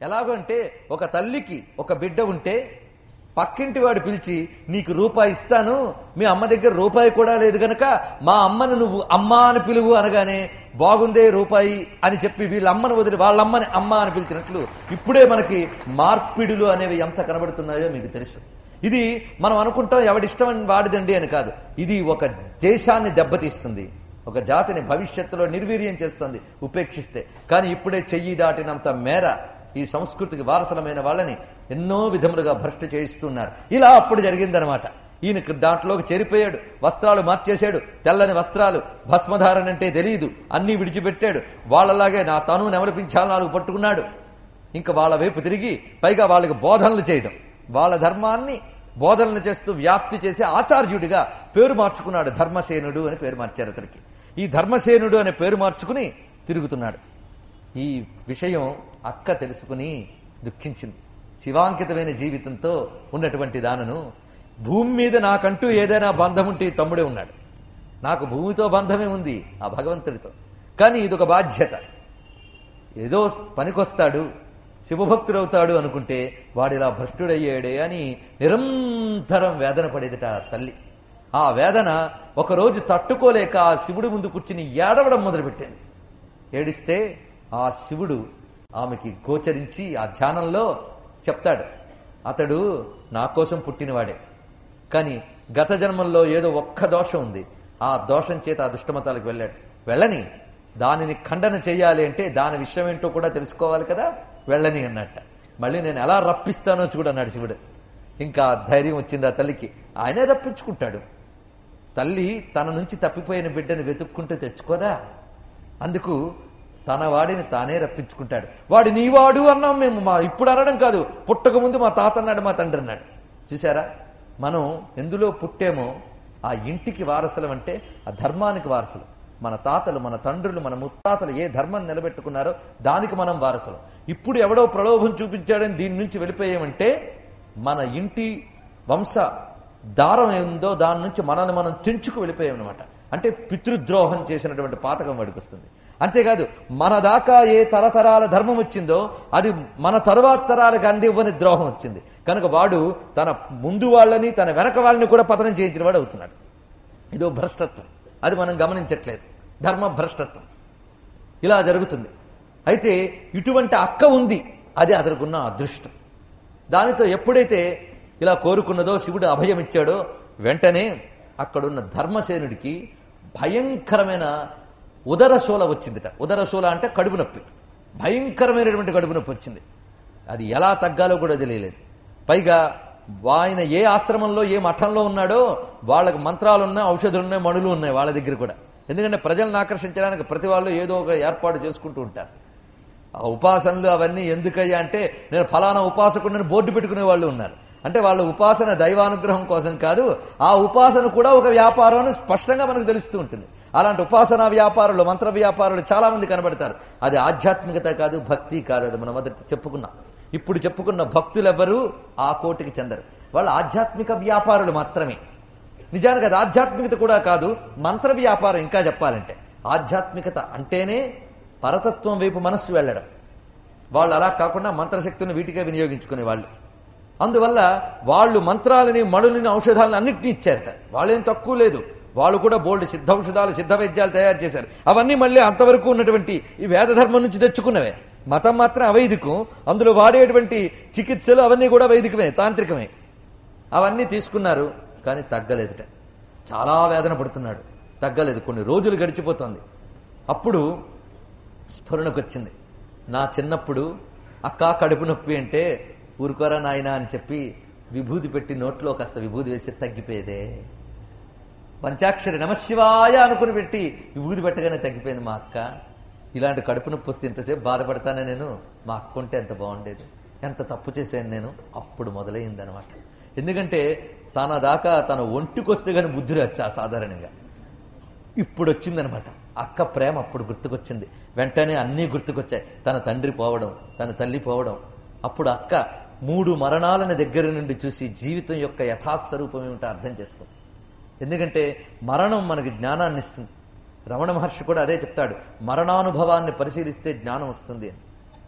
ఎలాగంటే ఒక తల్లికి ఒక బిడ్డ ఉంటే పక్కింటి వాడు పిలిచి నీకు రూపాయి ఇస్తాను మీ అమ్మ దగ్గర రూపాయి కూడా లేదు గనక మా అమ్మను నువ్వు అమ్మ అని పిలువు అనగానే బాగుందే రూపాయి అని చెప్పి వీళ్ళ అమ్మను వదిలి వాళ్ళ అమ్మని అమ్మ అని పిలిచినట్లు ఇప్పుడే మనకి మార్పిడులు అనేవి ఎంత కనబడుతున్నాయో మీకు తెలుసు ఇది మనం అనుకుంటాం ఎవడిష్టం వాడిదండి అని కాదు ఇది ఒక దేశాన్ని దెబ్బతీస్తుంది ఒక జాతిని భవిష్యత్తులో నిర్వీర్యం చేస్తుంది ఉపేక్షిస్తే కానీ ఇప్పుడే చెయ్యి దాటినంత మేర ఈ సంస్కృతికి వారసులమైన వాళ్ళని ఎన్నో విధములుగా భ్రష్టు చేయిస్తున్నారు ఇలా అప్పుడు జరిగిందనమాట ఈయనకు దాంట్లోకి చేరిపోయాడు వస్త్రాలు మార్చేశాడు తెల్లని వస్త్రాలు భస్మధారణ అంటే తెలియదు అన్నీ విడిచిపెట్టాడు వాళ్ళలాగే నా తను నెమలిపించాలని నాలుగు పట్టుకున్నాడు ఇంకా వాళ్ళ వైపు తిరిగి పైగా వాళ్ళకి బోధనలు చేయడం వాళ్ళ ధర్మాన్ని బోధనలు చేస్తూ వ్యాప్తి చేసి ఆచార్యుడిగా పేరు మార్చుకున్నాడు ధర్మసేనుడు అని పేరు మార్చారు అతనికి ఈ ధర్మసేనుడు అనే పేరు మార్చుకుని తిరుగుతున్నాడు ఈ విషయం అక్క తెలుసుకుని దుఃఖించింది శివాంకితమైన జీవితంతో ఉన్నటువంటి దానను భూమి మీద నాకంటూ ఏదైనా బంధం ఉంటే ఈ తమ్ముడే ఉన్నాడు నాకు భూమితో బంధమే ఉంది ఆ భగవంతుడితో కానీ ఇదొక బాధ్యత ఏదో పనికొస్తాడు శివభక్తుడవుతాడు అనుకుంటే వాడు ఇలా భ్రష్టుడయ్యాడే అని నిరంతరం వేదన పడేదిట ఆ తల్లి ఆ వేదన ఒకరోజు తట్టుకోలేక ఆ శివుడి ముందు కూర్చుని ఏడవడం మొదలుపెట్టింది ఏడిస్తే ఆ శివుడు ఆమెకి గోచరించి ఆ ధ్యానంలో చెప్తాడు అతడు నా కోసం పుట్టినవాడే కానీ గత జన్మల్లో ఏదో ఒక్క దోషం ఉంది ఆ దోషం చేత ఆ దుష్టమతాలకు వెళ్ళాడు వెళ్ళని దానిని ఖండన చేయాలి అంటే దాని విషయం ఏంటో కూడా తెలుసుకోవాలి కదా వెళ్ళని అన్నట్ట మళ్ళీ నేను ఎలా రప్పిస్తానో చూడన్నాడు శివుడు ఇంకా ధైర్యం వచ్చింది ఆ తల్లికి ఆయనే రప్పించుకుంటాడు తల్లి తన నుంచి తప్పిపోయిన బిడ్డను వెతుక్కుంటూ తెచ్చుకోదా అందుకు తన వాడిని తానే రప్పించుకుంటాడు వాడు నీవాడు అన్నాం మేము మా ఇప్పుడు అనడం కాదు పుట్టక ముందు మా తాత అన్నాడు మా తండ్రి అన్నాడు చూసారా మనం ఎందులో పుట్టేమో ఆ ఇంటికి వారసులం అంటే ఆ ధర్మానికి వారసులు మన తాతలు మన తండ్రులు మన ముత్తాతలు ఏ ధర్మం నిలబెట్టుకున్నారో దానికి మనం వారసులం ఇప్పుడు ఎవడో ప్రలోభం చూపించాడని దీని నుంచి వెళ్ళిపోయామంటే మన ఇంటి వంశ దారం ఏందో దాని నుంచి మనల్ని మనం తెంచుకు వెళ్ళిపోయామన్నమాట అంటే పితృద్రోహం చేసినటువంటి పాతకం వాడికి వస్తుంది అంతేకాదు మన దాకా ఏ తరతరాల ధర్మం వచ్చిందో అది మన తరువాత తరాలకు అందివ్వని ద్రోహం వచ్చింది కనుక వాడు తన ముందు వాళ్ళని తన వెనక వాళ్ళని కూడా పతనం చేయించిన వాడు అవుతున్నాడు ఇదో భ్రష్టత్వం అది మనం గమనించట్లేదు ధర్మ భ్రష్టత్వం ఇలా జరుగుతుంది అయితే ఇటువంటి అక్క ఉంది అది అతనుకున్న అదృష్టం దానితో ఎప్పుడైతే ఇలా కోరుకున్నదో శివుడు అభయం ఇచ్చాడో వెంటనే అక్కడున్న ధర్మసేనుడికి భయంకరమైన ఉదరశూల వచ్చిందిట ఉదరశూల అంటే కడుపు నొప్పి భయంకరమైనటువంటి కడుపు నొప్పి వచ్చింది అది ఎలా తగ్గాలో కూడా తెలియలేదు పైగా ఆయన ఏ ఆశ్రమంలో ఏ మఠంలో ఉన్నాడో వాళ్ళకి మంత్రాలు ఉన్నాయి ఔషధులు ఉన్నాయి మణులు ఉన్నాయి వాళ్ళ దగ్గర కూడా ఎందుకంటే ప్రజలను ఆకర్షించడానికి ప్రతి వాళ్ళు ఏదో ఒక ఏర్పాటు చేసుకుంటూ ఉంటారు ఆ ఉపాసనలు అవన్నీ ఎందుకయ్యా అంటే నేను ఫలానా ఉపాసకుడిని బోర్డు పెట్టుకునే వాళ్ళు ఉన్నారు అంటే వాళ్ళ ఉపాసన దైవానుగ్రహం కోసం కాదు ఆ ఉపాసన కూడా ఒక వ్యాపారం అని స్పష్టంగా మనకు తెలుస్తూ ఉంటుంది అలాంటి ఉపాసనా వ్యాపారులు మంత్ర వ్యాపారులు చాలా మంది కనబడతారు అది ఆధ్యాత్మికత కాదు భక్తి కాదు అది మనం మొదట చెప్పుకున్నాం ఇప్పుడు చెప్పుకున్న భక్తులెవ్వరూ ఆ కోటికి చెందరు వాళ్ళు ఆధ్యాత్మిక వ్యాపారులు మాత్రమే నిజానికి అది ఆధ్యాత్మికత కూడా కాదు మంత్ర వ్యాపారం ఇంకా చెప్పాలంటే ఆధ్యాత్మికత అంటేనే పరతత్వం వైపు మనస్సు వెళ్ళడం వాళ్ళు అలా కాకుండా మంత్రశక్తిని వీటికే వినియోగించుకునే వాళ్ళు అందువల్ల వాళ్ళు మంత్రాలని మణులని ఔషధాలను అన్నింటినీ ఇచ్చారట వాళ్ళేం తక్కువ లేదు వాళ్ళు కూడా బోల్డ్ సిద్ధ ఔషధాలు సిద్ధ వైద్యాలు తయారు చేశారు అవన్నీ మళ్ళీ అంతవరకు ఉన్నటువంటి ఈ వేదధర్మం నుంచి తెచ్చుకున్నవే మతం మాత్రం అవైదికం అందులో వాడేటువంటి చికిత్సలు అవన్నీ కూడా వైదికమే తాంత్రికమే అవన్నీ తీసుకున్నారు కానీ తగ్గలేదుట చాలా వేదన పడుతున్నాడు తగ్గలేదు కొన్ని రోజులు గడిచిపోతుంది అప్పుడు స్ఫురణకు వచ్చింది నా చిన్నప్పుడు అక్క కడుపు నొప్పి అంటే ఊరుకోరా నాయనా అని చెప్పి విభూది పెట్టి నోట్లో కాస్త విభూది వేసి తగ్గిపోయేదే పంచాక్షరి నమశివాయ అనుకుని పెట్టి విభూది పెట్టగానే తగ్గిపోయింది మా అక్క ఇలాంటి కడుపు నొప్పి వస్తే ఇంతసేపు బాధపడతానే నేను మా అక్క ఉంటే ఎంత బాగుండేది ఎంత తప్పు చేశాను నేను అప్పుడు మొదలైంది అనమాట ఎందుకంటే తన దాకా తన ఒంటికొస్తే కానీ బుద్ధి వచ్చా సాధారణంగా ఇప్పుడు వచ్చిందనమాట అక్క ప్రేమ అప్పుడు గుర్తుకొచ్చింది వెంటనే అన్నీ గుర్తుకొచ్చాయి తన తండ్రి పోవడం తన తల్లి పోవడం అప్పుడు అక్క మూడు మరణాలను దగ్గర నుండి చూసి జీవితం యొక్క యథాస్వరూపం ఏమిటో అర్థం చేసుకుంది ఎందుకంటే మరణం మనకి జ్ఞానాన్ని ఇస్తుంది రమణ మహర్షి కూడా అదే చెప్తాడు మరణానుభవాన్ని పరిశీలిస్తే జ్ఞానం వస్తుంది అని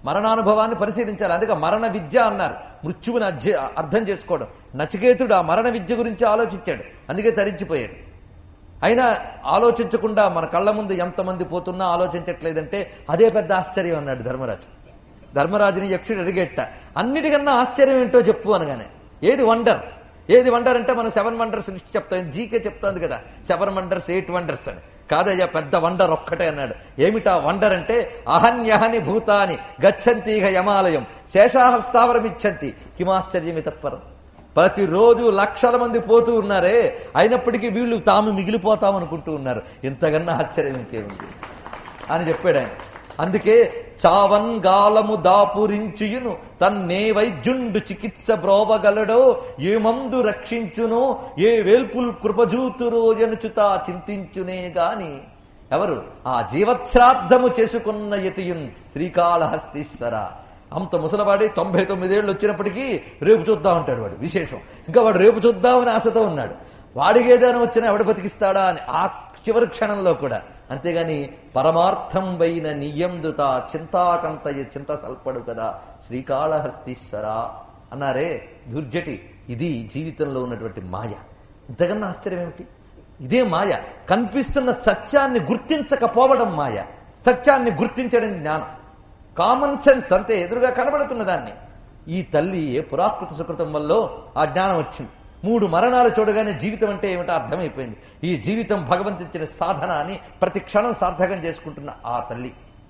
మరణానుభవాన్ని పరిశీలించాలి అందుకే మరణ విద్య అన్నారు మృత్యువుని అధ్య అర్థం చేసుకోవడం నచికేతుడు ఆ మరణ విద్య గురించి ఆలోచించాడు అందుకే తరించిపోయాడు అయినా ఆలోచించకుండా మన కళ్ళ ముందు ఎంతమంది పోతున్నా ఆలోచించట్లేదంటే అదే పెద్ద ఆశ్చర్యం అన్నాడు ధర్మరాజు ధర్మరాజుని యక్షుడు అడిగేట అన్నిటికన్నా ఆశ్చర్యం ఏంటో చెప్పు అనగానే ఏది వండర్ ఏది వండర్ అంటే మనం సెవెన్ వండర్స్ లిస్ట్ చెప్తాం జీకే చెప్తోంది కదా సెవెన్ వండర్స్ ఎయిట్ వండర్స్ అని కాదయ్యా పెద్ద వండర్ ఒక్కటే అన్నాడు ఏమిటా వండర్ అంటే అహన్యహని భూతాని గచ్చంతీహ యమాలయం శేషాహస్తావరం ఇచ్చంతి కిమాశ్చర్యమి తత్పరం ప్రతిరోజు లక్షల మంది పోతూ ఉన్నారే అయినప్పటికీ వీళ్ళు తాము మిగిలిపోతాం అనుకుంటూ ఉన్నారు ఇంతకన్నా ఆశ్చర్యం ఇంకేముంది అని చెప్పాడు ఆయన అందుకే చావన్ గాలము దాపురించియును తన్నే వైద్యుండు చికిత్స బ్రోవగలడో ఏ మందు రక్షించునో ఏ వేల్పుల్ కృపజూతురో ఎనుచుతా చింతించునే గాని ఎవరు ఆ జీవశ్రాద్ధము చేసుకున్న యతియున్ శ్రీకాళహస్తీశ్వర అంత ముసలవాడి తొంభై తొమ్మిదేళ్ళు వచ్చినప్పటికీ రేపు చూద్దాం అంటాడు వాడు విశేషం ఇంకా వాడు రేపు చూద్దామని ఆశతో ఉన్నాడు వాడికి ఏదైనా వచ్చినా ఎవడు బతికిస్తాడా అని ఆ చివరి క్షణంలో కూడా అంతేగాని పరమార్థం వైన నియందుత చింతాకంతయ చింత సల్పడు కదా శ్రీకాళహస్తీశ్వర అన్నారే దుర్జటి ఇది జీవితంలో ఉన్నటువంటి మాయ ఇంతకన్నా ఆశ్చర్యం ఏమిటి ఇదే మాయ కనిపిస్తున్న సత్యాన్ని గుర్తించకపోవడం మాయ సత్యాన్ని గుర్తించడం జ్ఞానం కామన్ సెన్స్ అంతే ఎదురుగా కనబడుతున్న దాన్ని ఈ తల్లి ఏ పురాకృత సుకృతం వల్ల ఆ జ్ఞానం వచ్చింది మూడు మరణాలు చూడగానే జీవితం అంటే ఏమిటో అర్థమైపోయింది ఈ జీవితం భగవంతించిన సాధన అని ప్రతి క్షణం సార్థకం చేసుకుంటున్న ఆ తల్లి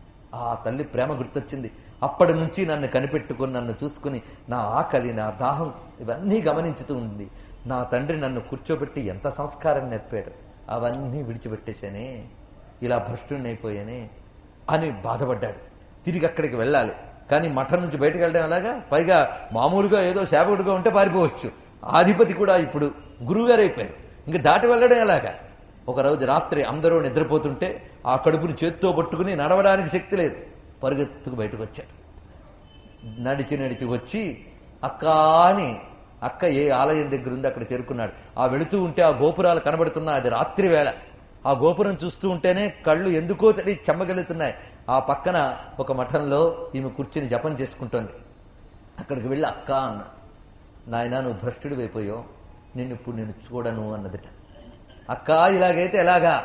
ఆ తల్లి ప్రేమ గుర్తొచ్చింది అప్పటి నుంచి నన్ను కనిపెట్టుకుని నన్ను చూసుకుని నా ఆకలి నా దాహం ఇవన్నీ గమనించుతూ ఉంది నా తండ్రి నన్ను కూర్చోబెట్టి ఎంత సంస్కారం నేర్పాడు అవన్నీ విడిచిపెట్టేశానే ఇలా భ్రష్టుణ్ణైపోయానే అని బాధపడ్డాడు తిరిగి అక్కడికి వెళ్ళాలి కానీ మఠం నుంచి బయటకు వెళ్ళడం అలాగా పైగా మామూలుగా ఏదో సేవకుడిగా ఉంటే పారిపోవచ్చు ఆధిపతి కూడా ఇప్పుడు గురువుగారు అయిపోయారు ఇంక దాటి వెళ్ళడం ఎలాగా ఒక రోజు రాత్రి అందరూ నిద్రపోతుంటే ఆ కడుపుని చేత్తో పట్టుకుని నడవడానికి శక్తి లేదు పరుగెత్తుకు బయటకు వచ్చాడు నడిచి నడిచి వచ్చి అక్క అని అక్క ఏ ఆలయం దగ్గర ఉంది అక్కడ చేరుకున్నాడు ఆ వెళుతూ ఉంటే ఆ గోపురాలు కనబడుతున్నా అది రాత్రి వేళ ఆ గోపురం చూస్తూ ఉంటేనే కళ్ళు ఎందుకో తెలియ చెమ్మగలుగుతున్నాయి ఆ పక్కన ఒక మఠంలో ఈమె కూర్చుని జపం చేసుకుంటోంది అక్కడికి వెళ్ళి అక్క అన్న నాయన నువ్వు భ్రష్టుడు అయిపోయావు నిన్ను ఇప్పుడు నేను చూడను అన్నదిట అక్క ఇలాగైతే ఎలాగా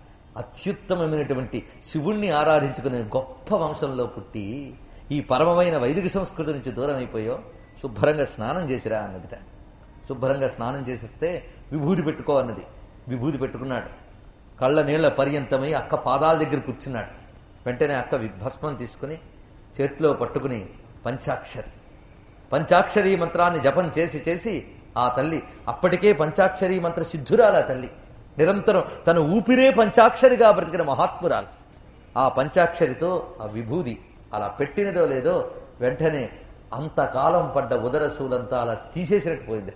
అత్యుత్తమమైనటువంటి శివుణ్ణి ఆరాధించుకునే గొప్ప వంశంలో పుట్టి ఈ పరమమైన వైదిక సంస్కృతి నుంచి దూరం అయిపోయో శుభ్రంగా స్నానం చేసిరా అన్నదిట శుభ్రంగా స్నానం చేసిస్తే విభూది పెట్టుకో అన్నది విభూది పెట్టుకున్నాడు కళ్ళ నీళ్ల పర్యంతమై అక్క పాదాల దగ్గర కూర్చున్నాడు వెంటనే అక్క వి- భస్మం తీసుకుని చేతిలో పట్టుకుని పంచాక్షరి పంచాక్షరి మంత్రాన్ని జపం చేసి చేసి ఆ తల్లి అప్పటికే పంచాక్షరి మంత్ర సిద్ధురాలు ఆ తల్లి నిరంతరం తన ఊపిరే పంచాక్షరిగా బ్రతికిన మహాత్మురాలు ఆ పంచాక్షరితో ఆ విభూది అలా పెట్టినదో లేదో వెంటనే అంతకాలం పడ్డ ఉదర శూలంతా అలా తీసేసినట్టు పోయిందట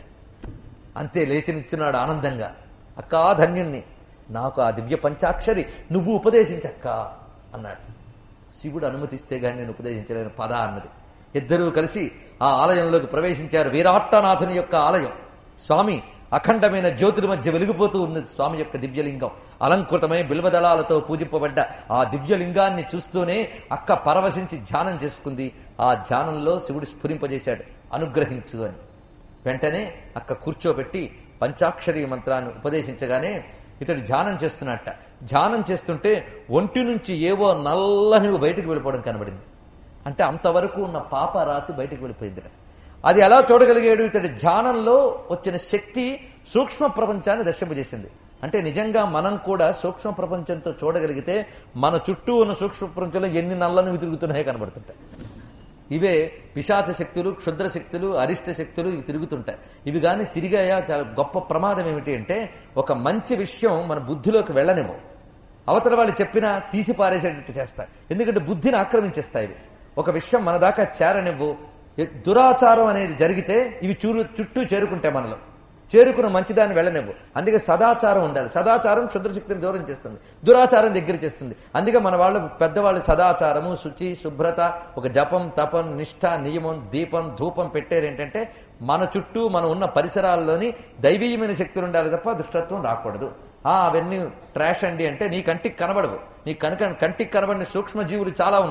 అంతే లేచినిచ్చున్నాడు ఆనందంగా అక్కా ధన్యుణ్ణి నాకు ఆ దివ్య పంచాక్షరి నువ్వు ఉపదేశించక్క అన్నాడు శివుడు అనుమతిస్తే గాని నేను ఉపదేశించలేను పద అన్నది ఇద్దరూ కలిసి ఆ ఆలయంలోకి ప్రవేశించారు వీరాట్టనాథుని యొక్క ఆలయం స్వామి అఖండమైన జ్యోతుల మధ్య వెలిగిపోతూ ఉన్నది స్వామి యొక్క దివ్యలింగం అలంకృతమై బిల్వదళాలతో పూజింపబడ్డ ఆ దివ్యలింగాన్ని చూస్తూనే అక్క పరవశించి ధ్యానం చేసుకుంది ఆ ధ్యానంలో శివుడు స్ఫురింపజేశాడు అనుగ్రహించు అని వెంటనే అక్క కూర్చోబెట్టి పంచాక్షరి మంత్రాన్ని ఉపదేశించగానే ఇతడు ధ్యానం చేస్తున్నట్ట ధ్యానం చేస్తుంటే ఒంటి నుంచి ఏవో నల్లనివి బయటకు వెళ్ళిపోవడం కనబడింది అంటే అంతవరకు ఉన్న పాప రాసి బయటకు వెళ్ళిపోయిందిట అది ఎలా చూడగలిగాడు ఇతడి ధ్యానంలో వచ్చిన శక్తి సూక్ష్మ ప్రపంచాన్ని దర్శింపజేసింది అంటే నిజంగా మనం కూడా సూక్ష్మ ప్రపంచంతో చూడగలిగితే మన చుట్టూ ఉన్న సూక్ష్మ ప్రపంచంలో ఎన్ని నల్లనివి తిరుగుతున్నాయో కనబడుతుంటాయి ఇవే పిశాచ శక్తులు క్షుద్ర శక్తులు అరిష్ట శక్తులు ఇవి తిరుగుతుంటాయి ఇవి కానీ తిరిగాయా చాలా గొప్ప ప్రమాదం ఏమిటి అంటే ఒక మంచి విషయం మన బుద్ధిలోకి వెళ్ళనివ్వవు అవతల వాళ్ళు చెప్పినా తీసి పారేసేటట్టు చేస్తాయి ఎందుకంటే బుద్ధిని ఆక్రమించేస్తాయి ఇవి ఒక విషయం మన దాకా చేరనివ్వు ఎ- దురాచారం అనేది జరిగితే ఇవి చూరు చుట్టూ చేరుకుంటాయి మనలో చేరుకున్న మంచిదాన్ని వెళ్ళనివ్వు అందుకే సదాచారం ఉండాలి సదాచారం క్షుద్రశక్తిని దూరం చేస్తుంది దురాచారం దగ్గర చేస్తుంది అందుకే మన వాళ్ళు పెద్దవాళ్ళు సదాచారము శుచి శుభ్రత ఒక జపం తపం నిష్ఠ నియమం దీపం ధూపం పెట్టారు ఏంటంటే మన చుట్టూ మనం ఉన్న పరిసరాల్లోని దైవీయమైన శక్తులు ఉండాలి తప్ప దుష్టత్వం రాకూడదు ఆ అవన్నీ ట్రాష్ అండి అంటే నీ కంటికి కనబడవు నీ కనుక కంటికి కనబడిన సూక్ష్మజీవులు చాలా ఉన్నాయి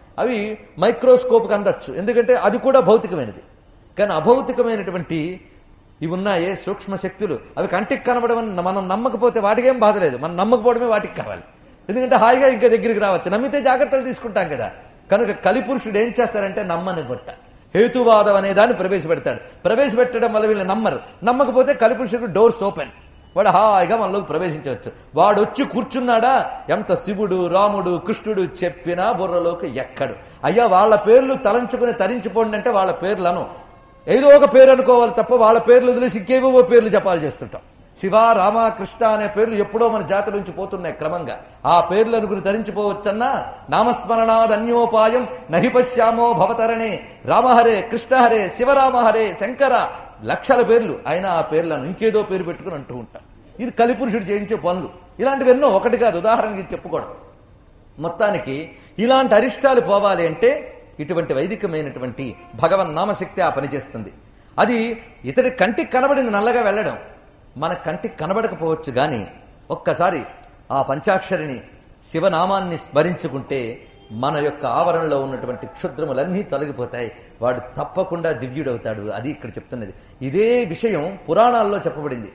అవి మైక్రోస్కోప్కి అందచ్చు ఎందుకంటే అది కూడా భౌతికమైనది కానీ అభౌతికమైనటువంటి ఇవి ఉన్నాయే సూక్ష్మ శక్తులు అవి కంటికి కనబడమని మనం నమ్మకపోతే వాటికేం బాధ లేదు మనం నమ్మకపోవడమే వాటికి కావాలి ఎందుకంటే హాయిగా ఇంకా దగ్గరికి రావచ్చు నమ్మితే జాగ్రత్తలు తీసుకుంటాం కదా కనుక కలిపురుషుడు ఏం చేస్తారంటే నమ్మని బట్ట హేతువాదం అనే దాన్ని ప్రవేశపెడతాడు ప్రవేశపెట్టడం వల్ల వీళ్ళు నమ్మరు నమ్మకపోతే కలిపురుషుడు డోర్స్ ఓపెన్ వాడు హాయిగా మనలోకి ప్రవేశించవచ్చు వాడు వచ్చి కూర్చున్నాడా ఎంత శివుడు రాముడు కృష్ణుడు చెప్పినా బుర్రలోకి ఎక్కడు అయ్యా వాళ్ళ పేర్లు తలంచుకుని తరించిపోండి అంటే వాళ్ళ పేర్లను ఏదో ఒక పేరు అనుకోవాలి తప్ప వాళ్ళ పేర్లు వదిలేసి ఇంకేవో పేర్లు జపాలు చేస్తుంటాం శివ రామ కృష్ణ అనే పేర్లు ఎప్పుడో మన జాతి నుంచి పోతున్నాయి క్రమంగా ఆ పేర్లు అనుకుని తరించిపోవచ్చన్నా నామస్మరణాద్ అన్యోపాయం నహి పశ్యామో భవతరణే రామహరే కృష్ణహరే శివరామహరే శంకర లక్షల పేర్లు అయినా ఆ పేర్లను ఇంకేదో పేరు పెట్టుకుని అంటూ ఉంటాం ఇది కలిపురుషుడు చేయించే పనులు ఇలాంటివి ఎన్నో ఒకటి కాదు ఉదాహరణకి ఇది చెప్పుకోవడం మొత్తానికి ఇలాంటి అరిష్టాలు పోవాలి అంటే ఇటువంటి వైదికమైనటువంటి భగవన్ నామశక్తి ఆ పనిచేస్తుంది అది ఇతడి కంటికి కనబడింది నల్లగా వెళ్ళడం మన కంటికి కనబడకపోవచ్చు గాని ఒక్కసారి ఆ పంచాక్షరిని శివనామాన్ని స్మరించుకుంటే మన యొక్క ఆవరణలో ఉన్నటువంటి క్షుద్రములన్నీ తొలగిపోతాయి వాడు తప్పకుండా దివ్యుడవుతాడు అది ఇక్కడ చెప్తున్నది ఇదే విషయం పురాణాల్లో చెప్పబడింది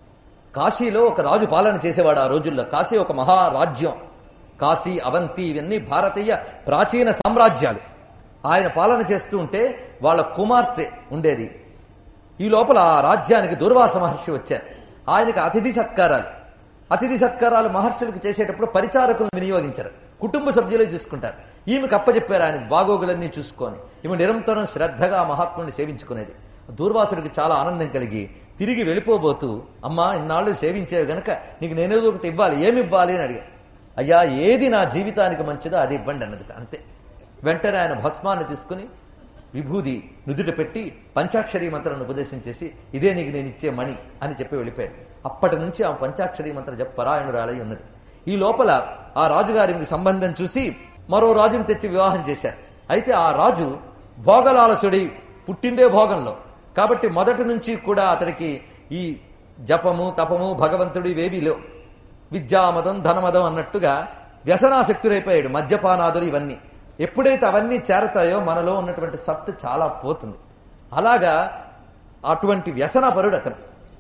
కాశీలో ఒక రాజు పాలన చేసేవాడు ఆ రోజుల్లో కాశీ ఒక మహారాజ్యం కాశీ అవంతి ఇవన్నీ భారతీయ ప్రాచీన సామ్రాజ్యాలు ఆయన పాలన చేస్తూ ఉంటే వాళ్ళ కుమార్తె ఉండేది ఈ లోపల ఆ రాజ్యానికి దుర్వాస మహర్షి వచ్చారు ఆయనకు అతిథి సత్కారాలు అతిథి సత్కారాలు మహర్షులకు చేసేటప్పుడు పరిచారకులను వినియోగించారు కుటుంబ సభ్యులే చూసుకుంటారు ఈమెకు అప్పచెప్పారు ఆయన బాగోగులన్నీ చూసుకొని ఈమె నిరంతరం శ్రద్ధగా ఆ మహాత్ముని సేవించుకునేది దూర్వాసుడికి చాలా ఆనందం కలిగి తిరిగి వెళ్ళిపోబోతూ అమ్మా ఇన్నాళ్ళు సేవించేవి గనక నీకు నేనేదో ఒకటి ఇవ్వాలి ఏమి ఇవ్వాలి అని అడిగా అయ్యా ఏది నా జీవితానికి మంచిదో అది ఇవ్వండి అన్నది అంతే వెంటనే ఆయన భస్మాన్ని తీసుకుని విభూది నుదుట పెట్టి పంచాక్షరీ మంత్రాన్ని ఉపదేశం చేసి ఇదే నీకు నేను ఇచ్చే మణి అని చెప్పి వెళ్ళిపోయాడు అప్పటి నుంచి ఆ పంచాక్షరీ మంత్ర జప పరాయణురాలై ఉన్నది ఈ లోపల ఆ రాజుగారికి సంబంధం చూసి మరో రాజుని తెచ్చి వివాహం చేశారు అయితే ఆ రాజు భోగలాలసుడి పుట్టిందే భోగంలో కాబట్టి మొదటి నుంచి కూడా అతడికి ఈ జపము తపము భగవంతుడు ఇవేవీ లేవు విద్యామదం ధనమదం అన్నట్టుగా వ్యసనాసక్తుడైపోయాడు మద్యపానాదులు ఇవన్నీ ఎప్పుడైతే అవన్నీ చేరతాయో మనలో ఉన్నటువంటి సత్తు చాలా పోతుంది అలాగా అటువంటి వ్యసనపరుడు అతను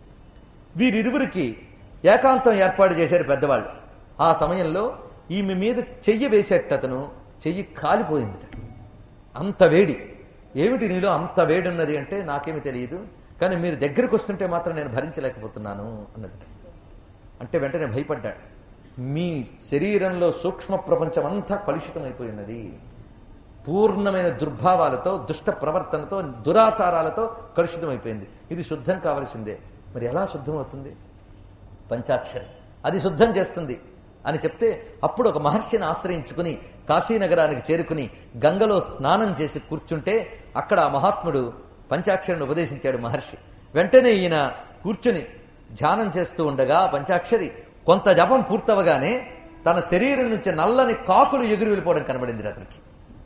వీరిరువురికి ఏకాంతం ఏర్పాటు చేశారు పెద్దవాళ్ళు ఆ సమయంలో ఈమె మీద చెయ్యి వేసేట అతను చెయ్యి కాలిపోయింది అంత వేడి ఏమిటి నీలో అంత వేడి ఉన్నది అంటే నాకేమి తెలియదు కానీ మీరు దగ్గరికి వస్తుంటే మాత్రం నేను భరించలేకపోతున్నాను అన్నది అంటే వెంటనే భయపడ్డాడు మీ శరీరంలో సూక్ష్మ ప్రపంచం అంతా కలుషితమైపోయినది పూర్ణమైన దుర్భావాలతో దుష్ట ప్రవర్తనతో దురాచారాలతో కలుషితమైపోయింది ఇది శుద్ధం కావలసిందే మరి ఎలా శుద్ధం అవుతుంది పంచాక్షరి అది శుద్ధం చేస్తుంది అని చెప్తే అప్పుడు ఒక మహర్షిని ఆశ్రయించుకుని కాశీనగరానికి చేరుకుని గంగలో స్నానం చేసి కూర్చుంటే అక్కడ ఆ మహాత్ముడు పంచాక్షరిని ఉపదేశించాడు మహర్షి వెంటనే ఈయన కూర్చుని ధ్యానం చేస్తూ ఉండగా పంచాక్షరి కొంత జపం పూర్తవగానే తన శరీరం నుంచి నల్లని కాకులు ఎగురు వెళ్ళిపోవడం కనబడింది అతనికి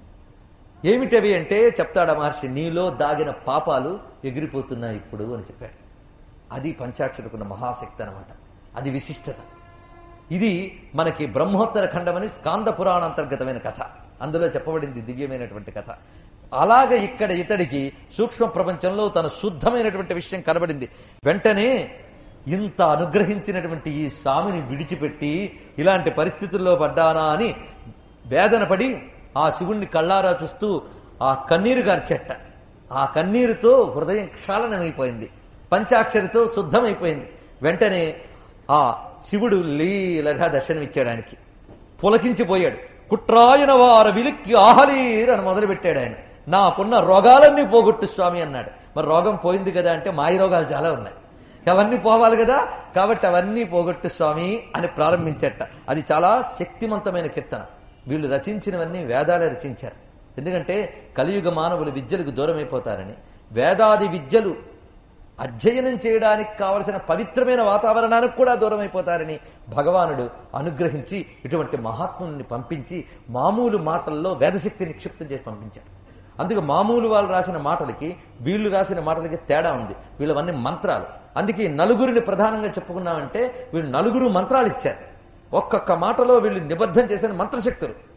ఏమిటవి అంటే చెప్తాడా మహర్షి నీలో దాగిన పాపాలు ఎగిరిపోతున్నాయి ఇప్పుడు అని చెప్పాడు అది పంచాక్షరికున్న మహాశక్తి అనమాట అది విశిష్టత ఇది మనకి బ్రహ్మోత్తర ఖండమని స్కాంద పురాణ అంతర్గతమైన కథ అందులో చెప్పబడింది దివ్యమైనటువంటి కథ అలాగ ఇక్కడ ఇతడికి సూక్ష్మ ప్రపంచంలో తన శుద్ధమైనటువంటి విషయం కనబడింది వెంటనే ఇంత అనుగ్రహించినటువంటి ఈ స్వామిని విడిచిపెట్టి ఇలాంటి పరిస్థితుల్లో పడ్డానా అని వేదన పడి ఆ శివుణ్ణి కళ్ళారా చూస్తూ ఆ కన్నీరు గార్చెట్ట ఆ కన్నీరుతో హృదయం క్షాళనమైపోయింది పంచాక్షరితో శుద్ధమైపోయింది వెంటనే ఆ శివుడు లీలగా దర్శనమిచ్చాడు ఆయనకి పులకించిపోయాడు కుట్రాయన వార విలిక్కి ఆహలీర్ అని మొదలుపెట్టాడు ఆయన నాకున్న రోగాలన్నీ పోగొట్టు స్వామి అన్నాడు మరి రోగం పోయింది కదా అంటే మాయ రోగాలు చాలా ఉన్నాయి అవన్నీ పోవాలి కదా కాబట్టి అవన్నీ పోగొట్టు స్వామి అని ప్రారంభించట అది చాలా శక్తివంతమైన కీర్తన వీళ్ళు రచించినవన్నీ వేదాలే రచించారు ఎందుకంటే కలియుగ మానవులు విద్యలకు దూరమైపోతారని వేదాది విద్యలు అధ్యయనం చేయడానికి కావలసిన పవిత్రమైన వాతావరణానికి కూడా దూరమైపోతారని భగవానుడు అనుగ్రహించి ఇటువంటి మహాత్ముల్ని పంపించి మామూలు మాటల్లో వేదశక్తి నిక్షిప్తం చేసి పంపించాడు అందుకే మామూలు వాళ్ళు రాసిన మాటలకి వీళ్ళు రాసిన మాటలకి తేడా ఉంది వీళ్ళవన్నీ మంత్రాలు అందుకే ఈ నలుగురిని ప్రధానంగా చెప్పుకున్నామంటే వీళ్ళు నలుగురు మంత్రాలు ఇచ్చారు ఒక్కొక్క మాటలో వీళ్ళు నిబద్ధం చేసిన మంత్రశక్తులు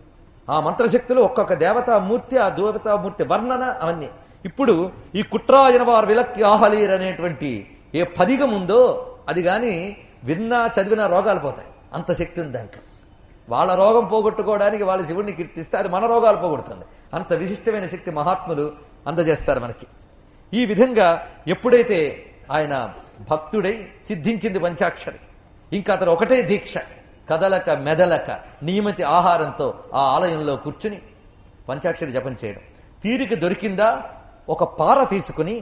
ఆ మంత్రశక్తులు ఒక్కొక్క దేవతామూర్తి ఆ దేవతామూర్తి వర్ణన అవన్నీ ఇప్పుడు ఈ కుట్రాయన వారు విలక్కి ఆహలీర్ అనేటువంటి ఏ పదిగం ఉందో అది గాని విన్నా చదివినా రోగాలు పోతాయి అంత శక్తి ఉంది దాంట్లో వాళ్ళ రోగం పోగొట్టుకోవడానికి వాళ్ళ శివుడిని కీర్తిస్తే అది మన రోగాలు పోగొడుతుంది అంత విశిష్టమైన శక్తి మహాత్ములు అందజేస్తారు మనకి ఈ విధంగా ఎప్పుడైతే ఆయన భక్తుడై సిద్ధించింది పంచాక్షరి ఇంకా అతను ఒకటే దీక్ష కదలక మెదలక నియమిత ఆహారంతో ఆ ఆలయంలో కూర్చుని పంచాక్షరి జపం చేయడం తీరిక దొరికిందా ఒక పార తీసుకుని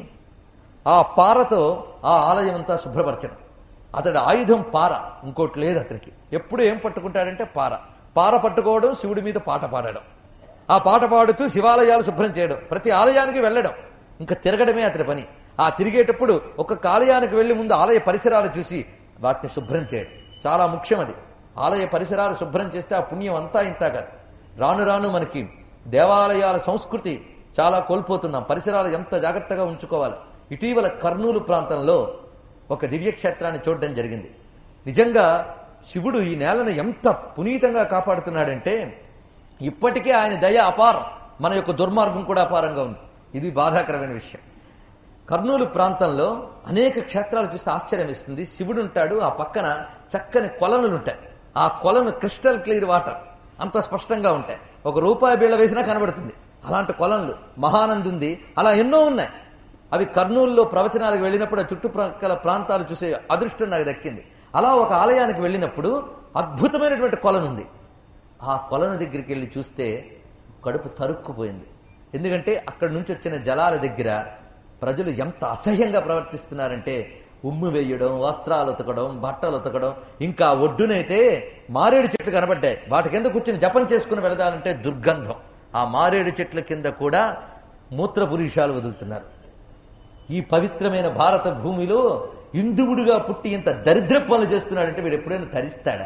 ఆ పారతో ఆ ఆలయం అంతా శుభ్రపరచడం అతడి ఆయుధం పార ఇంకోటి లేదు అతనికి ఎప్పుడు ఏం పట్టుకుంటాడంటే పార పార పట్టుకోవడం శివుడి మీద పాట పాడడం ఆ పాట పాడుతూ శివాలయాలు శుభ్రం చేయడం ప్రతి ఆలయానికి వెళ్ళడం ఇంకా తిరగడమే అతని పని ఆ తిరిగేటప్పుడు ఒక్కొక్క ఆలయానికి వెళ్లి ముందు ఆలయ పరిసరాలు చూసి వాటిని శుభ్రం చేయడం చాలా ముఖ్యం అది ఆలయ పరిసరాలు శుభ్రం చేస్తే ఆ పుణ్యం అంతా ఇంత కాదు రాను రాను మనకి దేవాలయాల సంస్కృతి చాలా కోల్పోతున్నాం పరిసరాలు ఎంత జాగ్రత్తగా ఉంచుకోవాలి ఇటీవల కర్నూలు ప్రాంతంలో ఒక దివ్యక్షేత్రాన్ని చూడడం జరిగింది నిజంగా శివుడు ఈ నేలను ఎంత పునీతంగా కాపాడుతున్నాడంటే ఇప్పటికే ఆయన దయ అపారం మన యొక్క దుర్మార్గం కూడా అపారంగా ఉంది ఇది బాధాకరమైన విషయం కర్నూలు ప్రాంతంలో అనేక క్షేత్రాలు చూస్తే ఆశ్చర్యం ఇస్తుంది శివుడు ఉంటాడు ఆ పక్కన చక్కని కొలనులు ఉంటాయి ఆ కొలను క్రిస్టల్ క్లియర్ వాటర్ అంత స్పష్టంగా ఉంటాయి ఒక రూపాయి బిళ్ళ వేసినా కనబడుతుంది అలాంటి కొలనులు మహానంది ఉంది అలా ఎన్నో ఉన్నాయి అవి కర్నూలులో ప్రవచనాలకు వెళ్ళినప్పుడు ఆ చుట్టుప్రక్కల ప్రాంతాలు చూసే అదృష్టం నాకు దక్కింది అలా ఒక ఆలయానికి వెళ్ళినప్పుడు అద్భుతమైనటువంటి కొలను ఉంది ఆ కొలను దగ్గరికి వెళ్ళి చూస్తే కడుపు తరుక్కుపోయింది ఎందుకంటే అక్కడి నుంచి వచ్చిన జలాల దగ్గర ప్రజలు ఎంత అసహ్యంగా ప్రవర్తిస్తున్నారంటే ఉమ్ము వేయడం వస్త్రాలు ఉతకడం బట్టలు ఉతకడం ఇంకా ఒడ్డునైతే మారేడు చెట్లు కనబడ్డాయి వాటి కింద కూర్చుని జపం చేసుకుని వెళదాలంటే దుర్గంధం ఆ మారేడు చెట్ల కింద కూడా మూత్ర పురుషాలు వదులుతున్నారు ఈ పవిత్రమైన భారత భూమిలో ఇందువుడుగా పుట్టి ఇంత దరిద్ర పనులు చేస్తున్నాడంటే వీడు ఎప్పుడైనా తరిస్తాడా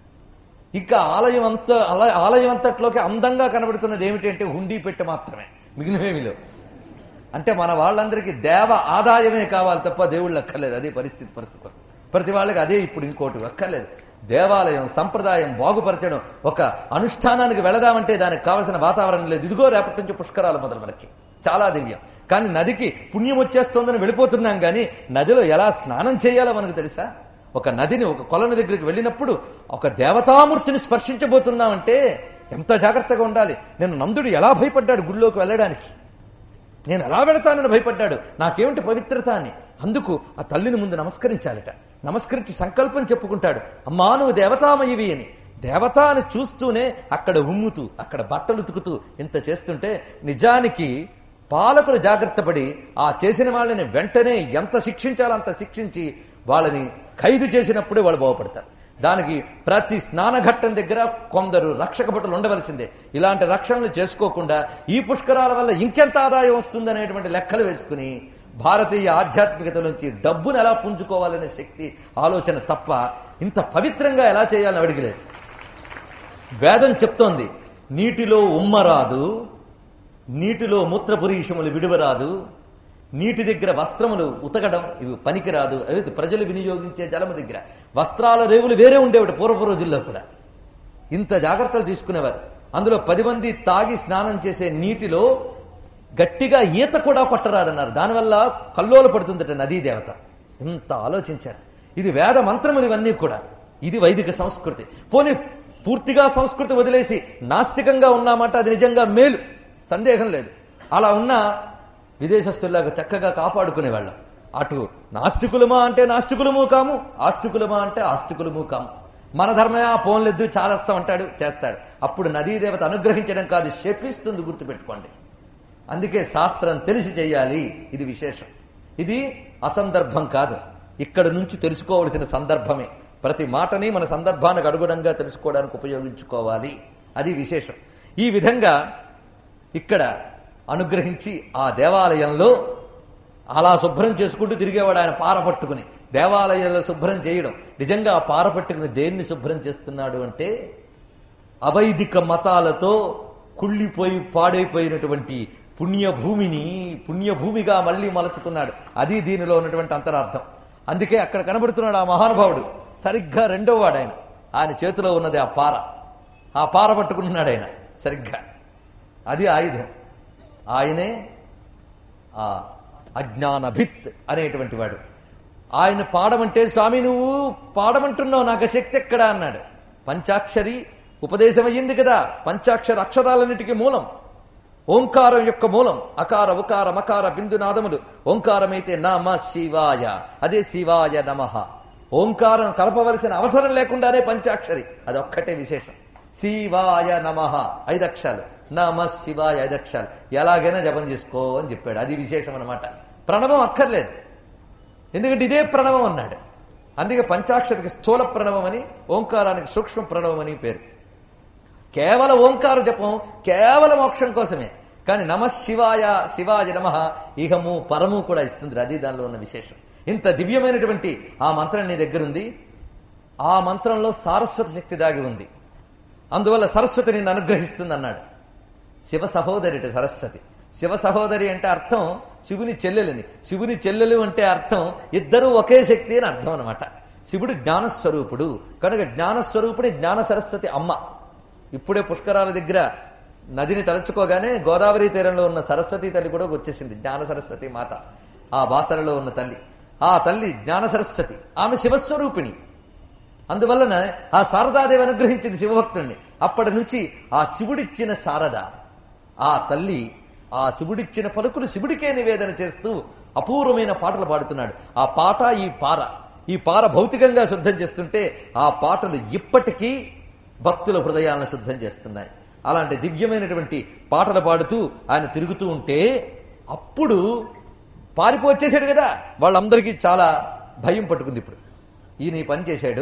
ఇంకా ఆలయం అంతా అలా ఆలయం అంతట్లోకి అందంగా కనబడుతున్నది ఏమిటంటే హుండీ పెట్టె మాత్రమే మిగిలినవేమిలో అంటే మన వాళ్ళందరికీ దేవ ఆదాయమే కావాలి తప్ప దేవుళ్ళు అక్కర్లేదు అదే పరిస్థితి ప్రస్తుతం ప్రతి వాళ్ళకి అదే ఇప్పుడు ఇంకోటి అక్కర్లేదు దేవాలయం సంప్రదాయం బాగుపరచడం ఒక అనుష్ఠానానికి వెళదామంటే దానికి కావలసిన వాతావరణం లేదు ఇదిగో రేపటి నుంచి పుష్కరాలు మొదలు మనకి చాలా దివ్యం కానీ నదికి పుణ్యం వచ్చేస్తోందని వెళ్ళిపోతున్నాం కానీ నదిలో ఎలా స్నానం చేయాలో మనకు తెలుసా ఒక నదిని ఒక కొలను దగ్గరికి వెళ్ళినప్పుడు ఒక దేవతామూర్తిని స్పర్శించబోతున్నామంటే ఎంత జాగ్రత్తగా ఉండాలి నేను నందుడు ఎలా భయపడ్డాడు గుళ్ళోకి వెళ్ళడానికి నేను ఎలా వెళతానని భయపడ్డాడు నాకేమిటి పవిత్రత అని అందుకు ఆ తల్లిని ముందు నమస్కరించాలట నమస్కరించి సంకల్పం చెప్పుకుంటాడు అమ్మా నువ్వు దేవతామయివి అని దేవత అని చూస్తూనే అక్కడ ఉమ్ముతూ అక్కడ బట్టలు ఉతుకుతూ ఇంత చేస్తుంటే నిజానికి పాలకులు జాగ్రత్త పడి ఆ చేసిన వాళ్ళని వెంటనే ఎంత శిక్షించాలో అంత శిక్షించి వాళ్ళని ఖైదు చేసినప్పుడే వాళ్ళు బాగుపడతారు దానికి ప్రతి స్నానఘట్టం దగ్గర కొందరు రక్షక భటులు ఉండవలసిందే ఇలాంటి రక్షణలు చేసుకోకుండా ఈ పుష్కరాల వల్ల ఇంకెంత ఆదాయం వస్తుందనేటువంటి లెక్కలు వేసుకుని భారతీయ ఆధ్యాత్మికతలోంచి డబ్బును ఎలా పుంజుకోవాలనే శక్తి ఆలోచన తప్ప ఇంత పవిత్రంగా ఎలా చేయాలని అడిగలేదు వేదం చెప్తోంది నీటిలో ఉమ్మరాదు నీటిలో మూత్రపురీషములు విడువరాదు నీటి దగ్గర వస్త్రములు ఉతకడం ఇవి పనికిరాదు అవి ప్రజలు వినియోగించే జలము దగ్గర వస్త్రాల రేవులు వేరే ఉండేవాడు పూర్వపు రోజుల్లో కూడా ఇంత జాగ్రత్తలు తీసుకునేవారు అందులో పది మంది తాగి స్నానం చేసే నీటిలో గట్టిగా ఈత కూడా కొట్టరాదన్నారు దానివల్ల కల్లోల పడుతుందట నదీ దేవత ఇంత ఆలోచించారు ఇది వేద మంత్రములు ఇవన్నీ కూడా ఇది వైదిక సంస్కృతి పోనీ పూర్తిగా సంస్కృతి వదిలేసి నాస్తికంగా ఉన్నామాట అది నిజంగా మేలు సందేహం లేదు అలా ఉన్నా విదేశస్తుల్లాగా చక్కగా కాపాడుకునేవాళ్ళం అటు నాస్తికులమా అంటే నాస్తికులము కాము ఆస్తికులమా అంటే ఆస్తికులము కాము మన ధర్మమే ఆ పోన్లెద్దు చాలేస్తాం అంటాడు చేస్తాడు అప్పుడు నదీ దేవత అనుగ్రహించడం కాదు శపిస్తుంది గుర్తుపెట్టుకోండి అందుకే శాస్త్రం తెలిసి చెయ్యాలి ఇది విశేషం ఇది అసందర్భం కాదు ఇక్కడ నుంచి తెలుసుకోవలసిన సందర్భమే ప్రతి మాటని మన సందర్భానికి అనుగుణంగా తెలుసుకోవడానికి ఉపయోగించుకోవాలి అది విశేషం ఈ విధంగా ఇక్కడ అనుగ్రహించి ఆ దేవాలయంలో అలా శుభ్రం చేసుకుంటూ తిరిగేవాడు ఆయన పార పట్టుకుని దేవాలయంలో శుభ్రం చేయడం నిజంగా ఆ పార పట్టుకుని దేన్ని శుభ్రం చేస్తున్నాడు అంటే అవైదిక మతాలతో కుళ్ళిపోయి పాడైపోయినటువంటి పుణ్యభూమిని పుణ్యభూమిగా మళ్ళీ మలచుతున్నాడు అది దీనిలో ఉన్నటువంటి అంతరార్థం అందుకే అక్కడ కనబడుతున్నాడు ఆ మహానుభావుడు సరిగ్గా రెండో వాడు ఆయన ఆయన చేతిలో ఉన్నది ఆ పార ఆ పార పట్టుకున్నాడు ఆయన సరిగ్గా అది ఆయుధం ఆయనే ఆ అజ్ఞానభిత్ అనేటువంటి వాడు ఆయన పాడమంటే స్వామి నువ్వు పాడమంటున్నావు నాకు శక్తి ఎక్కడా అన్నాడు పంచాక్షరి ఉపదేశం అయ్యింది కదా పంచాక్షర అక్షరాలన్నిటికీ మూలం ఓంకారం యొక్క మూలం అకార ఉకార మకార బిందునాదములు ఓంకారమైతే నమ శివాయ అదే శివాయ నమః ఓంకారం కలపవలసిన అవసరం లేకుండానే పంచాక్షరి అది ఒక్కటే విశేషం శివాయ నమః ఐదు అక్షరాలు నమ శివాయ ఐదు అక్షరాలు ఎలాగైనా జపం చేసుకో అని చెప్పాడు అది విశేషం అన్నమాట ప్రణవం అక్కర్లేదు ఎందుకంటే ఇదే ప్రణవం అన్నాడు అందుకే పంచాక్షరికి స్థూల ప్రణవం అని ఓంకారానికి సూక్ష్మ ప్రణవం అని పేరు కేవలం ఓంకార జపం కేవలం మోక్షం కోసమే కానీ నమ శివాయ శివాయ నమ ఇహము పరము కూడా ఇస్తుంది అది దానిలో ఉన్న విశేషం ఇంత దివ్యమైనటువంటి ఆ మంత్రం నీ దగ్గరుంది ఆ మంత్రంలో సారస్వత శక్తి దాగి ఉంది అందువల్ల సరస్వతి నిన్ను అనుగ్రహిస్తుంది అన్నాడు శివ సహోదరిట సరస్వతి శివ సహోదరి అంటే అర్థం శివుని చెల్లెలని శివుని చెల్లెలు అంటే అర్థం ఇద్దరు ఒకే శక్తి అని అర్థం అనమాట శివుడు జ్ఞానస్వరూపుడు కనుక జ్ఞానస్వరూపుడి జ్ఞాన సరస్వతి అమ్మ ఇప్పుడే పుష్కరాల దగ్గర నదిని తలుచుకోగానే గోదావరి తీరంలో ఉన్న సరస్వతి తల్లి కూడా వచ్చేసింది జ్ఞాన సరస్వతి మాత ఆ బాసరలో ఉన్న తల్లి ఆ తల్లి జ్ఞాన సరస్వతి ఆమె శివస్వరూపిణి అందువలన ఆ శారదాదేవి అనుగ్రహించింది శివభక్తుణ్ణి అప్పటి నుంచి ఆ శివుడిచ్చిన శారద ఆ తల్లి ఆ శివుడిచ్చిన పలుకులు శివుడికే నివేదన చేస్తూ అపూర్వమైన పాటలు పాడుతున్నాడు ఆ పాట ఈ పార ఈ పార భౌతికంగా శుద్ధం చేస్తుంటే ఆ పాటలు ఇప్పటికీ భక్తుల హృదయాలను శుద్ధం చేస్తున్నాయి అలాంటి దివ్యమైనటువంటి పాటలు పాడుతూ ఆయన తిరుగుతూ ఉంటే అప్పుడు పారిపో వచ్చేసాడు కదా వాళ్ళందరికీ చాలా భయం పట్టుకుంది ఇప్పుడు ఈయన ఈ పని చేశాడు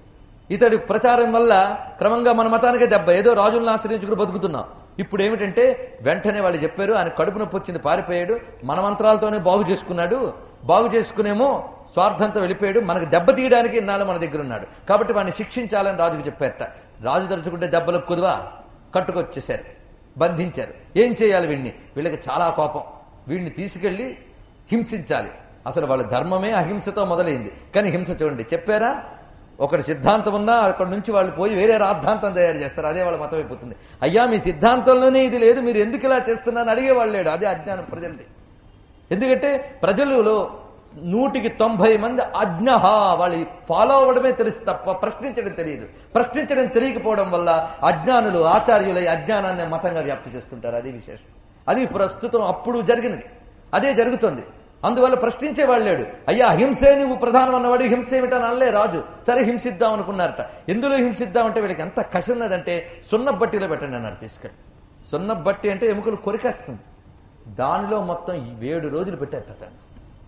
ఇతడి ప్రచారం వల్ల క్రమంగా మన మతానికే దెబ్బ ఏదో రాజులను ఆశ్రయించుకుని బతుకుతున్నాం ఇప్పుడు ఏమిటంటే వెంటనే వాళ్ళు చెప్పారు ఆయన కడుపు నొప్పి వచ్చింది పారిపోయాడు మన మంత్రాలతోనే బాగు చేసుకున్నాడు బాగు చేసుకునేమో స్వార్థంతో వెళ్ళిపోయాడు మనకు దెబ్బ తీయడానికి ఇన్నాళ్ళు మన దగ్గర ఉన్నాడు కాబట్టి వాడిని శిక్షించాలని రాజుకు చెప్పారట రాజు తలుచుకుంటే దెబ్బలకు కుదువా కట్టుకొచ్చేశారు బంధించారు ఏం చేయాలి వీడిని వీళ్ళకి చాలా కోపం వీడిని తీసుకెళ్లి హింసించాలి అసలు వాళ్ళ ధర్మమే అహింసతో మొదలైంది కానీ హింస చూడండి చెప్పారా ఒకటి సిద్ధాంతం ఉన్నా అక్కడ నుంచి వాళ్ళు పోయి వేరే రాద్ధాంతం తయారు చేస్తారు అదే వాళ్ళ మతం అయిపోతుంది అయ్యా మీ సిద్ధాంతంలోనే ఇది లేదు మీరు ఎందుకు ఇలా చేస్తున్నారని అడిగేవాళ్ళు లేడు అదే అజ్ఞానం ప్రజలది ఎందుకంటే ప్రజలలో నూటికి తొంభై మంది అజ్ఞహ వాళ్ళు ఫాలో అవ్వడమే తెలుసు తప్ప ప్రశ్నించడం తెలియదు ప్రశ్నించడం తెలియకపోవడం వల్ల అజ్ఞానులు ఆచార్యులై అజ్ఞానాన్ని మతంగా వ్యాప్తి చేస్తుంటారు అది విశేషం అది ప్రస్తుతం అప్పుడు జరిగినది అదే జరుగుతుంది అందువల్ల ప్రశ్నించే వాళ్ళు లేడు అయ్యా హింసే నువ్వు ప్రధానం అన్నవాడు హింస ఏమిటని అనలే రాజు సరే హింసిద్దాం అనుకున్నారట ఎందులో హింసిద్దాం అంటే వీళ్ళకి ఎంత కసి ఉన్నదంటే సున్నబట్టిలో పెట్టండి అన్నారు తీసుకెళ్ళి సున్నబట్టి అంటే ఎముకలు కొరికేస్తుంది దానిలో మొత్తం ఈ ఏడు రోజులు పెట్టారట తను.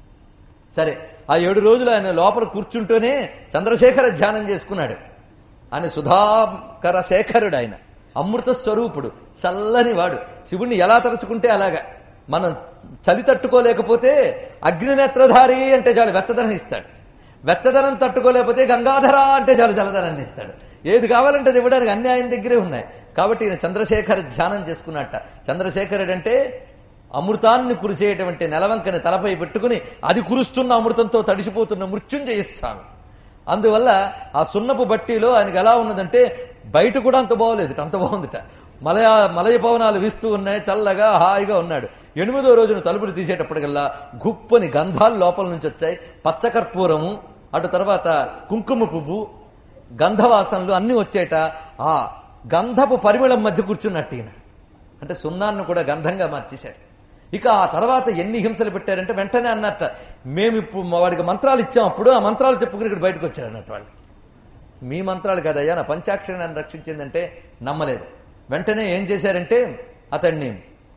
సరే ఆ ఏడు రోజులు ఆయన లోపల కూర్చుంటూనే చంద్రశేఖర ధ్యానం చేసుకున్నాడు ఆయన సుధాకర శేఖరుడు ఆయన అమృత స్వరూపుడు చల్లని వాడు శివుణ్ణి ఎలా తలుచుకుంటే అలాగా మనం చలి తట్టుకోలేకపోతే అగ్నినేత్రధారి అంటే చాలు వెచ్చదనం ఇస్తాడు వెచ్చదనం తట్టుకోలేకపోతే గంగాధర అంటే చాలు చల్లదనాన్ని ఇస్తాడు ఏది కావాలంటే అది ఇవ్వడానికి అన్ని ఆయన దగ్గరే ఉన్నాయి కాబట్టి ఈయన చంద్రశేఖర ధ్యానం చేసుకున్నట్ట చంద్రశేఖరుడు అంటే అమృతాన్ని కురిసేటువంటి నెలవంకని తలపై పెట్టుకుని అది కురుస్తున్న అమృతంతో తడిసిపోతున్న మృత్యుంజయ స్వామి అందువల్ల ఆ సున్నపు బట్టీలో ఆయనకి ఎలా ఉన్నదంటే బయట కూడా అంత బాగోలేదు అంత బాగుందిట మలయ మలయ పవనాలు వీస్తూ ఉన్నాయి చల్లగా హాయిగా ఉన్నాడు ఎనిమిదో రోజున తలుపులు తీసేటప్పటికల్లా గుప్పని గంధాలు లోపల నుంచి వచ్చాయి పచ్చకర్పూరము అటు తర్వాత కుంకుమ పువ్వు గంధవాసనలు అన్నీ వచ్చేట ఆ గంధపు పరిమళం మధ్య కూర్చున్నట్టు ఈయన అంటే సున్నాన్ని కూడా గంధంగా మార్చేశాడు ఇక ఆ తర్వాత ఎన్ని హింసలు పెట్టారంటే వెంటనే అన్నట్ట మేము ఇప్పుడు మా వాడికి మంత్రాలు ఇచ్చాం అప్పుడు ఆ మంత్రాలు చెప్పుకుని ఇక్కడ బయటకు వచ్చాడు అన్నట్టు వాళ్ళు మీ మంత్రాలు కదయ్యా నా పంచాక్షరి నన్ను రక్షించిందంటే నమ్మలేదు వెంటనే ఏం చేశారంటే అతన్ని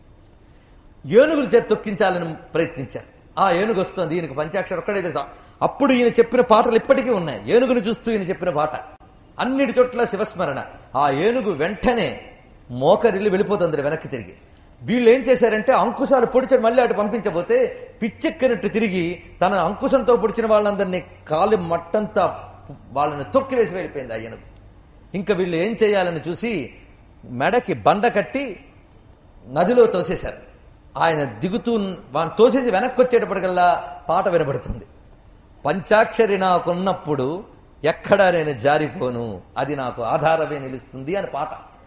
ఏనుగుల చేతి తొక్కించాలని ప్రయత్నించారు ఆ ఏనుగు వస్తుంది ఈయనకు పంచాక్షరం ఒక్కడే తెలుసా అప్పుడు ఈయన చెప్పిన పాటలు ఇప్పటికీ ఉన్నాయి ఏనుగును చూస్తూ ఈయన చెప్పిన పాట అన్నిటి చోట్ల శివస్మరణ ఆ ఏనుగు వెంటనే మోకరిల్లి వెళ్ళిపోతుంది వెనక్కి తిరిగి వీళ్ళు ఏం చేశారంటే అంకుశాలు పొడిచాడు మళ్ళీ అటు పంపించబోతే పిచ్చెక్కినట్టు తిరిగి తన అంకుశంతో పొడిచిన వాళ్ళందరినీ కాలు మట్టంతా వాళ్ళని తొక్కివేసి వెళ్ళిపోయింది ఆ ఏనుగు ఇంకా వీళ్ళు ఏం చేయాలని చూసి మెడకి బండ కట్టి నదిలో తోసేశారు ఆయన దిగుతూ వాడిని తోసేసి వెనక్కి వచ్చేటప్పటికల్లా పాట వినబడుతుంది పంచాక్షరి నాకున్నప్పుడు ఎక్కడా నేను జారిపోను అది నాకు ఆధారమే నిలుస్తుంది అని పాట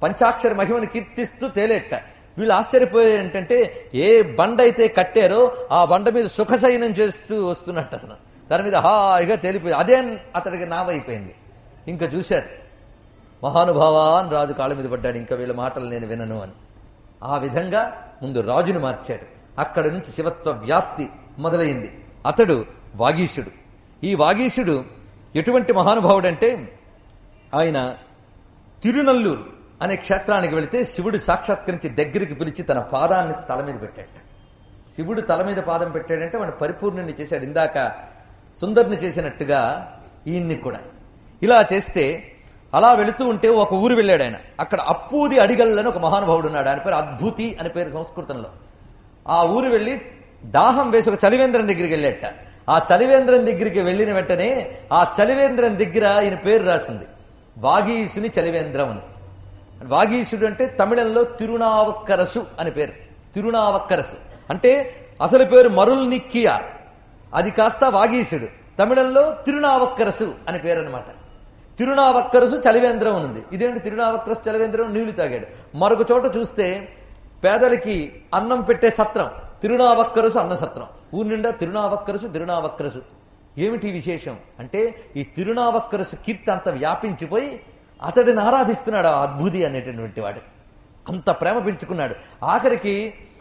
పంచాక్షర మహిమను కీర్తిస్తూ తేలేట వీళ్ళు ఆశ్చర్యపోయేది ఏంటంటే ఏ బండ అయితే కట్టారో ఆ బండ మీద సుఖశయనం చేస్తూ వస్తున్నట్టు అతను దాని మీద హాయిగా తేలిపోయి అదే అతడికి నావైపోయింది ఇంకా చూశారు మహానుభావా అని రాజు కాళ్ళ మీద పడ్డాడు ఇంకా వీళ్ళ మాటలు నేను వినను అని ఆ విధంగా ముందు రాజును మార్చాడు అక్కడి నుంచి శివత్వ వ్యాప్తి మొదలైంది అతడు వాగీశుడు ఈ వాగీశుడు ఎటువంటి మహానుభావుడంటే ఆయన తిరునల్లూరు అనే క్షేత్రానికి వెళితే శివుడు సాక్షాత్కరించి దగ్గరికి పిలిచి తన పాదాన్ని తల మీద పెట్టాడు శివుడు తల మీద పాదం పెట్టాడంటే వాడు పరిపూర్ణుని చేశాడు ఇందాక సుందర్ని చేసినట్టుగా ఈయన్ని కూడా ఇలా చేస్తే అలా వెళుతూ ఉంటే ఒక ఊరు వెళ్ళాడు ఆయన అక్కడ అప్పూది అడిగల్లని ఒక మహానుభావుడు ఉన్నాడు ఆయన పేరు అద్భుతి అని పేరు సంస్కృతంలో ఆ ఊరు వెళ్ళి దాహం వేసి ఒక చలివేంద్రం దగ్గరికి వెళ్ళేట ఆ చలివేంద్రం దగ్గరికి వెళ్ళిన వెంటనే ఆ చలివేంద్రం దగ్గర ఈయన పేరు రాసింది వాగీసుని చలివేంద్రం అని వాగీసుడు అంటే తమిళంలో తిరునావక్కరసు అని పేరు తిరునావక్కరసు అంటే అసలు పేరు మరుల్ నిక్కియార్ అది కాస్త వాగీసుడు తమిళంలో తిరునావక్కరసు అని పేరు అనమాట తిరునావక్కరసు చలివేంద్రం ఉంది ఇదేంటి తిరునావక్కరసు చలివేంద్రం నీళ్లు తాగాడు మరొక చోట చూస్తే పేదలకి అన్నం పెట్టే సత్రం తిరునావక్కరసు అన్న సత్రం ఊరి నిండా తిరునావక్కరసు తిరునావక్కరసు ఏమిటి విశేషం అంటే ఈ తిరునావక్కరసు కీర్తి అంత వ్యాపించిపోయి అతడిని ఆరాధిస్తున్నాడు ఆ అద్భుతి అనేటటువంటి వాడు అంత ప్రేమ పెంచుకున్నాడు ఆఖరికి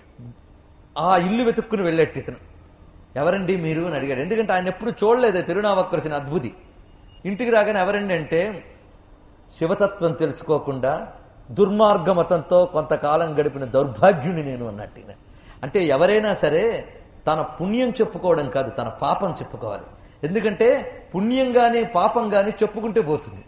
ఆ ఇల్లు వెతుక్కుని వెళ్ళేట్టు ఇతను ఎవరండి మీరు అని అడిగాడు ఎందుకంటే ఆయన ఎప్పుడు చూడలేదు తిరునావక్కరసిన అద్భుతి ఇంటికి రాగానే ఎవరండి అంటే శివతత్వం తెలుసుకోకుండా దుర్మార్గ మతంతో కొంతకాలం గడిపిన దౌర్భాగ్యుని నేను అన్నట్టు ఈయన. అంటే ఎవరైనా సరే తన పుణ్యం చెప్పుకోవడం కాదు తన పాపం చెప్పుకోవాలి ఎందుకంటే పుణ్యం గాని పాపం గాని చెప్పుకుంటే పోతుంది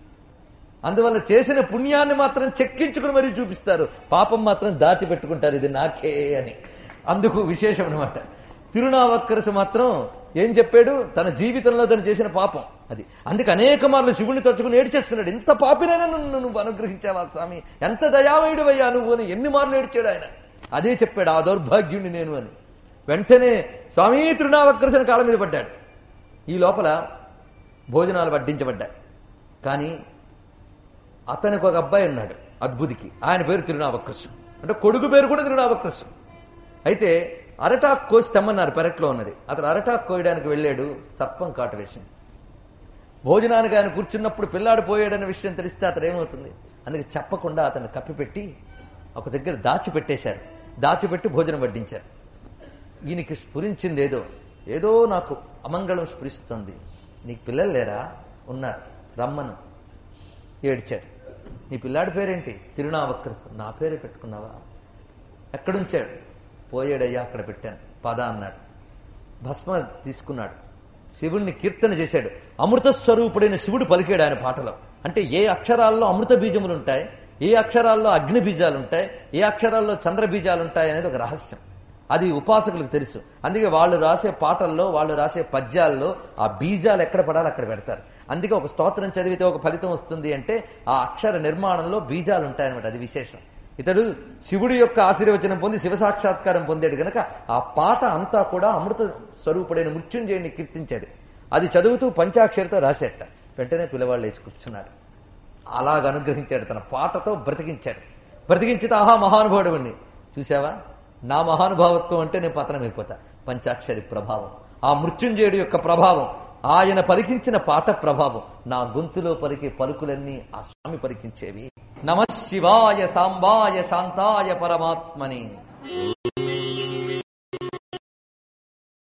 అందువల్ల చేసిన పుణ్యాన్ని మాత్రం చెక్కించుకుని మరీ చూపిస్తారు పాపం మాత్రం దాచిపెట్టుకుంటారు ఇది నాకే అని అందుకు విశేషం అనమాట తిరునావక్కరసు మాత్రం ఏం చెప్పాడు తన జీవితంలో తను చేసిన పాపం అది అందుకే అనేక మార్లు శివుని తలుచుకుని ఏడ్చేస్తున్నాడు ఇంత పాపినైనా నన్ను నువ్వు అనుగ్రహించావా స్వామి ఎంత దయామయుడివయ్యా నువ్వు అని ఎన్ని మార్లు ఏడ్చాడు ఆయన అదే చెప్పాడు ఆ దౌర్భాగ్యుణ్ణి నేను అని వెంటనే స్వామి తిరునావక్కరసిన కాళ్ళ మీద పడ్డాడు ఈ లోపల భోజనాలు వడ్డించబడ్డాయి కానీ అతనికి ఒక అబ్బాయి ఉన్నాడు అద్భుతికి ఆయన పేరు తిరునావక్కసు అంటే కొడుకు పేరు కూడా తిరునావక్కసు అయితే అరటాక్ కోసి తెమ్మన్నారు పెరట్లో ఉన్నది అతను అరటాక్ కోయడానికి వెళ్ళాడు సర్పం కాటు వేసింది భోజనానికి ఆయన కూర్చున్నప్పుడు పిల్లాడు పోయాడన్న విషయం తెలిస్తే అతను ఏమవుతుంది అందుకే చెప్పకుండా అతను కప్పిపెట్టి ఒక దగ్గర దాచిపెట్టేశారు దాచిపెట్టి భోజనం వడ్డించారు ఈయనకి స్ఫురించింది ఏదో ఏదో నాకు అమంగళం స్ఫురిస్తుంది నీకు పిల్లలు లేరా ఉన్నారు రమ్మను ఏడ్చాడు నీ పిల్లాడి పేరేంటి తిరునావక్కరసు నా పేరే పెట్టుకున్నావా ఎక్కడుంచాడు పోయాడయ్యా అక్కడ పెట్టాను పద అన్నాడు భస్మ తీసుకున్నాడు శివుణ్ణి కీర్తన చేశాడు అమృత స్వరూపుడైన శివుడు పలికాడు ఆయన పాటలో అంటే ఏ అక్షరాల్లో అమృత బీజములు ఉంటాయి ఏ అక్షరాల్లో అగ్ని బీజాలు ఉంటాయి ఏ అక్షరాల్లో చంద్ర బీజాలు ఉంటాయి అనేది ఒక రహస్యం అది ఉపాసకులకు తెలుసు అందుకే వాళ్ళు రాసే పాటల్లో వాళ్ళు రాసే పద్యాల్లో ఆ బీజాలు ఎక్కడ పడాలి అక్కడ పెడతారు అందుకే ఒక స్తోత్రం చదివితే ఒక ఫలితం వస్తుంది అంటే ఆ అక్షర నిర్మాణంలో బీజాలు ఉంటాయన్నమాట అది విశేషం ఇతడు శివుడి యొక్క ఆశీర్వచనం పొంది శివ సాక్షాత్కారం పొందాడు గనక ఆ పాట అంతా కూడా అమృత స్వరూపుడైన మృత్యుంజయుడిని కీర్తించేది అది చదువుతూ పంచాక్షరితో రాసేట వెంటనే పిల్లవాళ్ళు లేచి కూర్చున్నాడు అలాగ అనుగ్రహించాడు తన పాటతో బ్రతికించాడు బ్రతికించితే ఆహా మహానుభావుడిని చూసావా నా మహానుభావత్వం అంటే నేను పతనమైపోతా పంచాక్షరి ప్రభావం ఆ మృత్యుంజయుడి యొక్క ప్రభావం ఆయన పలికించిన పాట ప్రభావం నా గొంతులో పలికే పలుకులన్నీ ఆ స్వామి పలికించేవి నమ శివాయ సాంబాయ శాంతాయ పరమాత్మని